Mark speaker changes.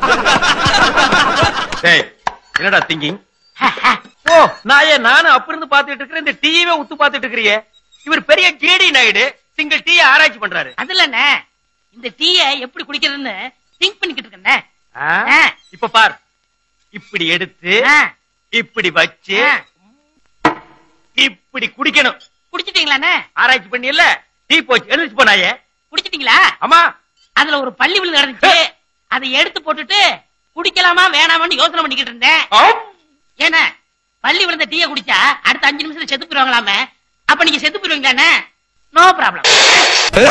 Speaker 1: டேய் என்னடா திங்கிங் ஓ நாயே நானும் அப்ப இருந்து பாத்துட்டு இருக்கிறேன் இந்த டீயவே உத்து பாத்துட்டு இருக்கிறியே இவர் பெரிய கேடி நாயுடு சிங்கிள் டீ ஆராய்ச்சி பண்றாரு
Speaker 2: அதுல என்ன இந்த டீய எப்படி குடிக்கிறதுன்னு திங்க் பண்ணிக்கிட்டு இருக்கேன்
Speaker 1: ஆ?
Speaker 2: ஆ.
Speaker 1: இப்ப பார் இப்படி எடுத்து இப்படி வச்சு இப்படி குடிக்கணும்
Speaker 2: குடிச்சிட்டீங்களாண்ணே
Speaker 1: ஆராய்ச்சி பண்ணி இல்ல டீ போச்சு எழுதிச்சு போனாயே
Speaker 2: குடிச்சிட்டீங்களா
Speaker 1: ஆமா
Speaker 2: அதுல ஒரு பள்ளி விழுந்து நடந்துச்சு அதை எடுத்து போட்டுட்டு குடிக்கலாமா வேணாமான்னு யோசனை பண்ணிக்கிட்டு இருந்தேன்
Speaker 1: ஆம்.
Speaker 2: ஏன்னா பள்ளி விழுந்த டீய குடிச்சா அடுத்த அஞ்சு நிமிஷத்துல செத்து போயிருவாங்களாமே அப்ப நீங்க செத்து போயிருவீங்களாண்ணே நோ ப்ராப்ளம்